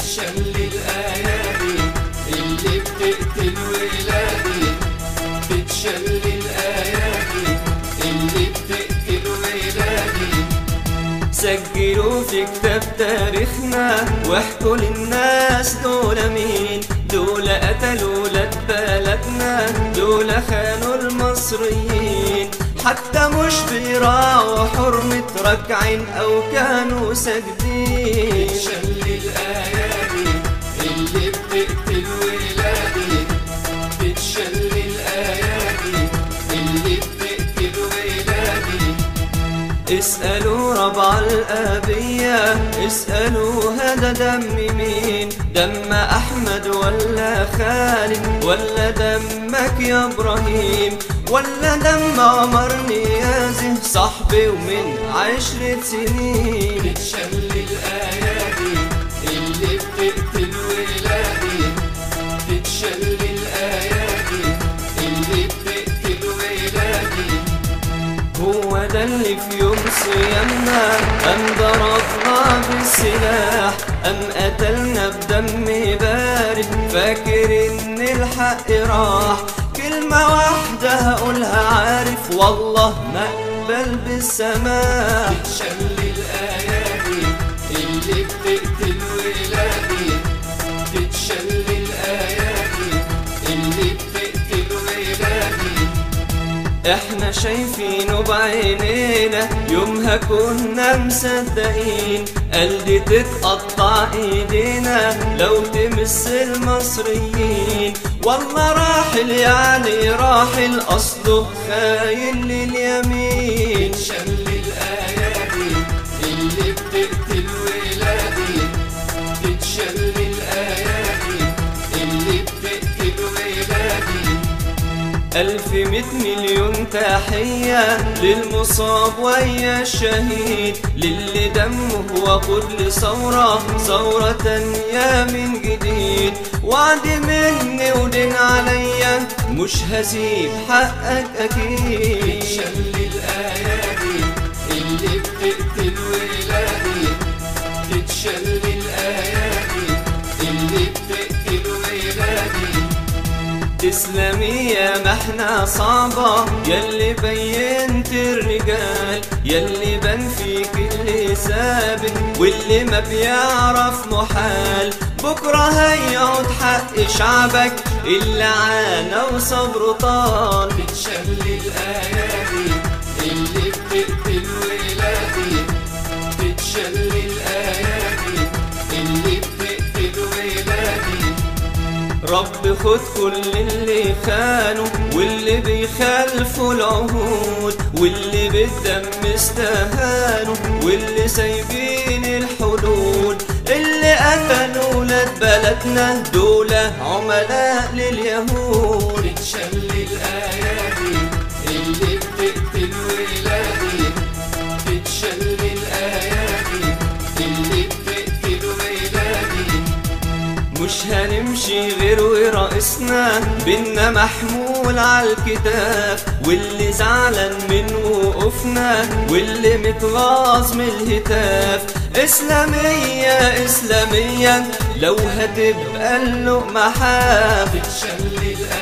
بتشل الأيادي اللي بتقتل ولادي بتشل الأيادي اللي بتقتل ولادي سجلوا في كتاب تاريخنا واحكوا للناس دول مين دول قتلوا ولاد بلدنا دول خانوا المصريين حتى مش بيراعوا حرمة ركعين أو كانوا ساجدين شل الأيادي اللي بتقتل ولادي بتشل الأيادي اللي بتقتل ولادي اسألوا ربع الأبية اسألوا هذا دم مين دم أحمد ولا خالد ولا دمك يا إبراهيم ولا دم عمر نيازي صاحبي ومن عشرة سنين بتشل الأيادي اللي بتقتل ولادي بتشل الأيادي اللي بتقتل ولادي هو ده اللي في يوم صيامنا أم ضربنا بالسلاح أم قتلنا بدم بارد فاكر إن الحق راح كلمة واحدة هقولها عارف والله ما أقبل بالسماح بتشل الأيادي اللي بتقتل ولادي بتشل الأيادي اللي بتقتل ولادي احنا شايفينه بعينينا يومها كنا مصدقين قلبي تتقطع ايدينا لو تمس المصريين والله راحل يعني راحل اصله خاين لليمين شل الايادي اللي بتقتل ولادي بتشل الايادي اللي بتقتل ولادي ألف ميت مليون تحية للمصاب ويا الشهيد للي دمه وقود لثورة ثورة تانية من جديد وعد مني ودين عليا مش هسيب حقك أكيد شل الأيادي اللي بتقتل ولادي تتشل الأيادي اللي بتقتل ولادي تسلمي يا محنة صعبة يلي بينت الرجال يلي بان فيك اللي ثابت واللي ما بيعرف محال بكرة هيعود حق شعبك اللي عانى وصبره طال بتشل الأيادي اللي بتقتل ولادي بتشل الأيادي اللي بتقتل ولادي رب خد كل اللي خانوا واللي بيخالفوا العهود واللي بالدم استهانوا واللي سايبين الحدود اللي قتلوا ولاد بلدنا دول عملاء لليهود بتشل الأيادي اللي بتقتل ولادي بتشل الأيادي اللي بتقتل ولادي مش هنمشي غير ورئيسنا بينا محمول عالكتاف واللي زعلان من وقوفنا واللي متغاظ من الهتاف إسلامية إسلامية لو هتبقى اللقمة حاف تشل الأيادي